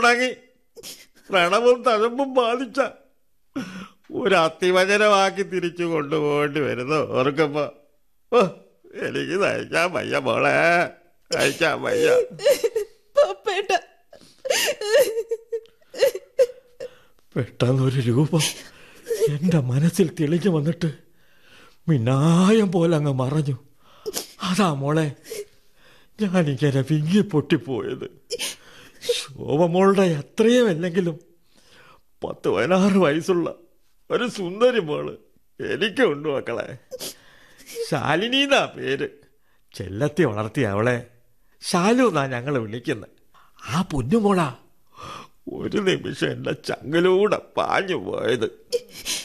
പിണങ്ങി പ്രണവും തഴമ്പും ബാധിച്ച ഒരു അത്തിവചനമാക്കി തിരിച്ചു കൊണ്ടുപോകേണ്ടി വരുന്നു ഓർക്കുമ്പോ ഓ എനിക്ക് നയിക്കാൻ വയ്യ മോളെ നയിക്കാൻ വയ്യ പപ്പേട്ട പെട്ടെന്നൊരു രൂപം എൻ്റെ മനസ്സിൽ തെളിഞ്ഞു വന്നിട്ട് മിന്നായം പോലെ അങ്ങ് മറഞ്ഞു അതാ മോളെ ഞാനിങ്ങനെ വിങ്ങി പൊട്ടിപ്പോയത് ശോഭമോളുടെ എത്രയും അല്ലെങ്കിലും പത്ത് പതിനാറ് വയസ്സുള്ള ഒരു സുന്ദരി മോള് എനിക്കുണ്ട് മക്കളെ ശാലിനി എന്നാ പേര് ചെല്ലത്തി വളർത്തിയ അവളെ ശാലു എന്നാ ഞങ്ങൾ വിളിക്കുന്നത് ആ പൊന്നുമോളാ ഒരു നിമിഷം എൻ്റെ ചങ്ങലൂടെ പാഞ്ഞു പോയത്